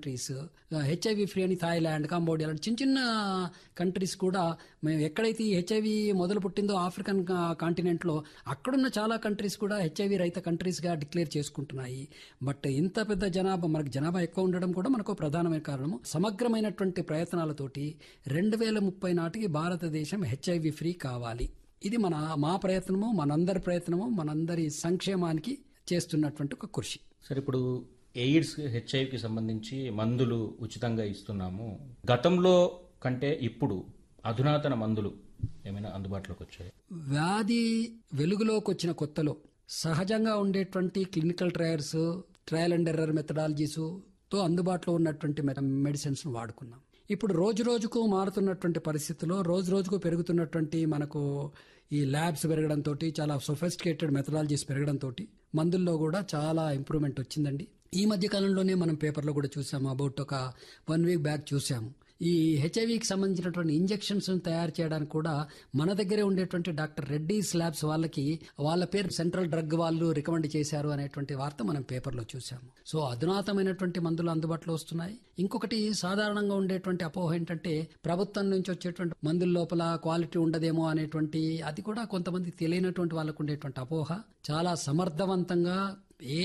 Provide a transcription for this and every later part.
countries HIV free అని Thailand Cambodia లాంటి చిన్న చిన్న కంట్రీస్ కూడా మేము ఎక్కడైతే ఈ హెచ్ఐవి మొదలు పుట్టిందో ఆఫ్రికన్ కాంటినెంట్ లో అక్కడున్న చాలా కంట్రీస్ కూడా హెచ్ఐవి రహిత కంట్రీస్ గా డిక్లేర్ చేసుకుంటున్నాయి బట్ ఇంత పెద్ద జనాభా మనకు జనాభా ఎక్కువ ఉండడం కూడా మనకు ప్రధానమైన కారణము సమగ్రమైనటువంటి ప్రయత్నాలతోటి రెండు వేల ముప్పై నాటికి భారతదేశం హెచ్ఐవి ఫ్రీ కావాలి ఇది మన మా ప్రయత్నము మనందరి ప్రయత్నము మనందరి సంక్షేమానికి చేస్తున్నటువంటి ఒక కృషి సరే ఇప్పుడు ఎయిడ్స్ హెచ్ఐవికి సంబంధించి మందులు ఉచితంగా ఇస్తున్నాము గతంలో కంటే ఇప్పుడు అధునాతన మందులు ఏమైనా అందుబాటులోకి వచ్చాయి వ్యాధి వెలుగులోకి వచ్చిన కొత్తలో సహజంగా ఉండేటువంటి clinical trials trial and error methodologies తో అందుబాటులో ఉన్నటువంటి మెడిసిన్స్ వాడుకున్నాం ఇప్పుడు రోజు రోజుకు మారుతున్నటువంటి పరిస్థితుల్లో రోజు రోజుకు పెరుగుతున్నటువంటి మనకు ఈ ల్యాబ్స్ పెరగడంతో చాలా సొఫిస్టికేటెడ్ మెథడాలజీస్ పెరగడంతో మందుల్లో కూడా చాలా ఇంప్రూవ్మెంట్ వచ్చిందండి ఈ మధ్య కాలంలోనే మనం పేపర్లో కూడా చూసాము అబౌట్ ఒక వన్ వీక్ బ్యాక్ చూసాము ఈ హెచ్ఐవికి సంబంధించినటువంటి ఇంజెక్షన్స్ తయారు చేయడానికి కూడా మన దగ్గరే ఉండేటువంటి డాక్టర్ రెడ్డీస్ ల్యాబ్స్ వాళ్ళకి వాళ్ళ పేరు సెంట్రల్ డ్రగ్ వాళ్ళు రికమెండ్ చేశారు అనేటువంటి వార్త మనం పేపర్లో చూసాము సో అధునాతమైనటువంటి మందులు అందుబాటులో వస్తున్నాయి ఇంకొకటి సాధారణంగా ఉండేటువంటి అపోహ ఏంటంటే ప్రభుత్వం నుంచి వచ్చేటువంటి మందుల లోపల క్వాలిటీ ఉండదేమో అనేటువంటి అది కూడా కొంతమంది తెలియనటువంటి వాళ్ళకు ఉండేటువంటి అపోహ చాలా సమర్థవంతంగా ఏ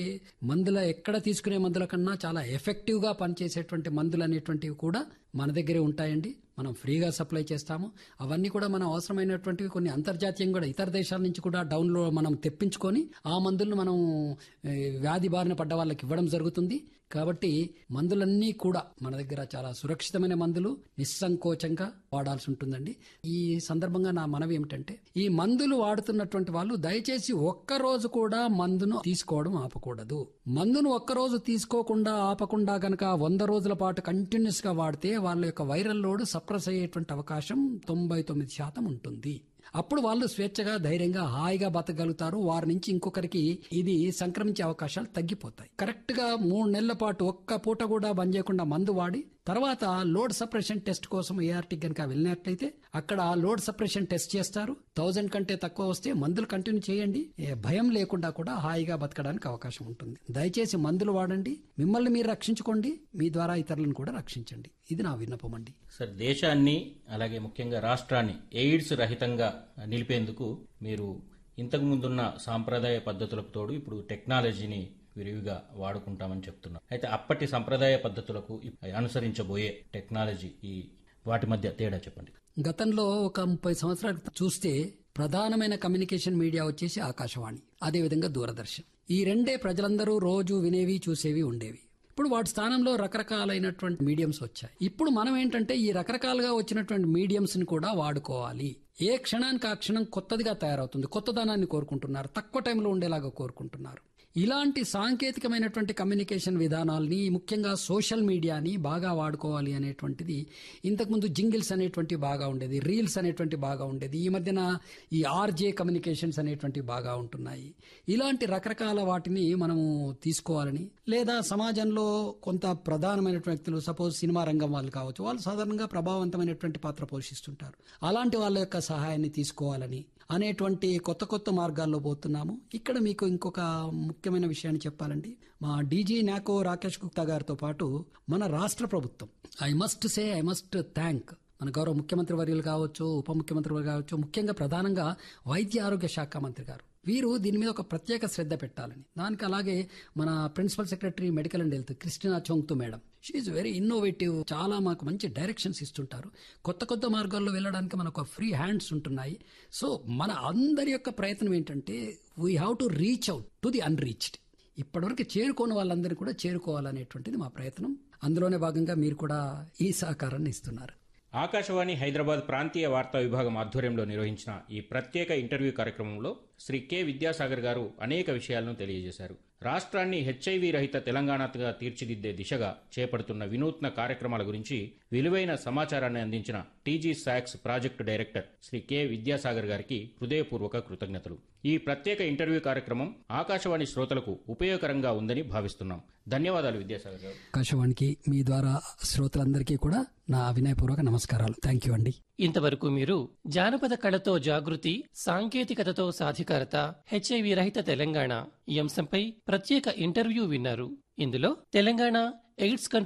మందుల ఎక్కడ తీసుకునే మందుల కన్నా చాలా ఎఫెక్టివ్ గా పనిచేసేటువంటి మందులు అనేటువంటివి కూడా మన దగ్గరే ఉంటాయండి మనం ఫ్రీగా సప్లై చేస్తాము అవన్నీ కూడా మనం అవసరమైనటువంటివి కొన్ని అంతర్జాతీయంగా కూడా ఇతర దేశాల నుంచి కూడా డౌన్లో మనం తెప్పించుకొని ఆ మందులను మనం ఏ, వ్యాధి బారిన పడ్డ వాళ్ళకి ఇవ్వడం జరుగుతుంది కాబట్టి మందులన్నీ కూడా మన దగ్గర చాలా సురక్షితమైన మందులు నిస్సంకోచంగా వాడాల్సి ఉంటుందండి ఈ సందర్భంగా నా మనవి ఏమిటంటే ఈ మందులు వాడుతున్నటువంటి వాళ్ళు దయచేసి ఒక్క రోజు కూడా మందును తీసుకోవడం ఆపకూడదు మందును ఒక్క రోజు తీసుకోకుండా ఆపకుండా గనక వంద రోజుల పాటు కంటిన్యూస్ గా వాడితే వాళ్ళ యొక్క వైరల్ లోడ్ సప్రెస్ అయ్యేటువంటి అవకాశం తొంభై తొమ్మిది శాతం ఉంటుంది అప్పుడు వాళ్ళు స్వేచ్ఛగా ధైర్యంగా హాయిగా బతకగలుగుతారు వారి నుంచి ఇంకొకరికి ఇది సంక్రమించే అవకాశాలు తగ్గిపోతాయి కరెక్ట్ గా మూడు నెలల పాటు ఒక్క పూట కూడా బంద్ చేయకుండా మందు వాడి తర్వాత లోడ్ సప్రెషన్ టెస్ట్ కోసం ఏఆర్టీ కనుక వెళ్ళినట్లయితే అక్కడ లోడ్ సప్రెషన్ టెస్ట్ చేస్తారు థౌజండ్ కంటే తక్కువ వస్తే మందులు కంటిన్యూ చేయండి ఏ భయం లేకుండా కూడా హాయిగా బతకడానికి అవకాశం ఉంటుంది దయచేసి మందులు వాడండి మిమ్మల్ని మీరు రక్షించుకోండి మీ ద్వారా ఇతరులను కూడా రక్షించండి ఇది నా విన్నపం అండి సార్ దేశాన్ని అలాగే ముఖ్యంగా రాష్ట్రాన్ని ఎయిడ్స్ రహితంగా నిలిపేందుకు మీరు ఇంతకు ముందున్న సాంప్రదాయ పద్ధతులకు తోడు ఇప్పుడు టెక్నాలజీని విరివిగా వాడుకుంటామని చెప్తున్నారు అయితే అప్పటి సంప్రదాయ పద్ధతులకు ఇప్- అనుసరించబోయే టెక్నాలజీ ఈ వాటి మధ్య తేడా చెప్పండి గతంలో ఒక ముప్పై సంవత్సరాల క్రితం చూస్తే ప్రధానమైన కమ్యూనికేషన్ మీడియా వచ్చేసి ఆకాశవాణి అదేవిధంగా దూరదర్శన్ ఈ రెండే ప్రజలందరూ రోజు వినేవి చూసేవి ఉండేవి ఇప్పుడు వాటి స్థానంలో రకరకాలైనటువంటి మీడియంస్ వచ్చాయి ఇప్పుడు మనం ఏంటంటే ఈ రకరకాలుగా వచ్చినటువంటి మీడియంస్ ని కూడా వాడుకోవాలి ఏ క్షణానికి ఆ క్షణం కొత్తదిగా తయారవుతుంది కొత్తదనాన్ని కోరుకుంటున్నారు తక్కువ టైంలో ఉండేలాగా కోరుకుంటున్నారు ఇలాంటి సాంకేతికమైనటువంటి కమ్యూనికేషన్ విధానాల్ని ముఖ్యంగా సోషల్ మీడియాని బాగా వాడుకోవాలి అనేటువంటిది ఇంతకుముందు జింగిల్స్ అనేటువంటి బాగా ఉండేది రీల్స్ అనేటువంటి బాగా ఉండేది ఈ మధ్యన ఈ ఆర్జే కమ్యూనికేషన్స్ అనేటువంటి బాగా ఉంటున్నాయి ఇలాంటి రకరకాల వాటిని మనము తీసుకోవాలని లేదా సమాజంలో కొంత ప్రధానమైనటువంటి వ్యక్తులు సపోజ్ సినిమా రంగం వాళ్ళు కావచ్చు వాళ్ళు సాధారణంగా ప్రభావవంతమైనటువంటి పాత్ర పోషిస్తుంటారు అలాంటి వాళ్ళ యొక్క సహాయాన్ని తీసుకోవాలని అనేటువంటి కొత్త కొత్త మార్గాల్లో పోతున్నాము ఇక్కడ మీకు ఇంకొక ముఖ్యమైన విషయాన్ని చెప్పాలండి మా డీజీ నాకో రాకేష్ గుప్తా గారితో పాటు మన రాష్ట్ర ప్రభుత్వం I must say I must thank మన గౌరవ ముఖ్యమంత్రి వర్యులు కావచ్చు ఉప ముఖ్యమంత్రి వర్యులు కావచ్చు ముఖ్యంగా ప్రధానంగా వైద్య ఆరోగ్య శాఖ మంత్రి గారు వీరు దీని మీద ఒక ప్రత్యేక శ్రద్ధ పెట్టాలని దానికి అలాగే మన principal secretary medical and health Christina Chongthu madam she very innovative చాలా మాకు మంచి డైరెక్షన్స్ ఇస్తుంటారు కొత్త కొత్త మార్గాల్లో వెళ్ళడానికి మనకు ఫ్రీ హ్యాండ్స్ ఉంటున్నాయి సో మన అందరి యొక్క ప్రయత్నం ఏంటంటే we have to reach out to the unreached ఇప్పటివరకు చేరుకోని వాళ్ళందరినీ కూడా చేరుకోవాలనేటువంటిది మా ప్రయత్నం అందులోనే భాగంగా మీరు కూడా ఈ సహకారాన్ని ఇస్తున్నారు ఆకాశవాణి హైదరాబాద్ ప్రాంతీయ వార్తా విభాగం ఆధ్వర్యంలో నిర్వహించిన ఈ ప్రత్యేక ఇంటర్వ్యూ కార్యక్రమంలో శ్రీ కె విద్యాసాగర్ గారు అనేక విషయాలను తెలియజేశారు రాష్ట్రాన్ని హెచ్ఐవి రహిత తెలంగాణగా తీర్చిదిద్దే దిశగా చేపడుతున్న వినూత్న కార్యక్రమాల గురించి విలువైన సమాచారాన్ని అందించిన టీజీ సాక్స్ project director Shri K Vidyasagar గారికి హృదయపూర్వక కృతజ్ఞతలు ఈ ప్రత్యేక ఇంటర్వ్యూ కార్యక్రమం ఆకాశవాణి శ్రోతలకు ఉపయోగకరంగా ఉందని భావిస్తున్నాం ధన్యవాదాలు విద్యాసాగర్ గారు ఆకాశవాణికి మీ ద్వారా శ్రోతలందరికీ కూడా నా వినయపూర్వక నమస్కారాలు థ్యాంక్ యూ అండి ఇంతవరకు మీరు జానపద కళతో జాగృతి సాంకేతికతతో సాధికారత హెచ్ఐవి రహిత తెలంగాణ ఈ అంశంపై ప్రత్యేక ఇంటర్వ్యూ విన్నారు ఇందులో తెలంగాణ ఎయిడ్స్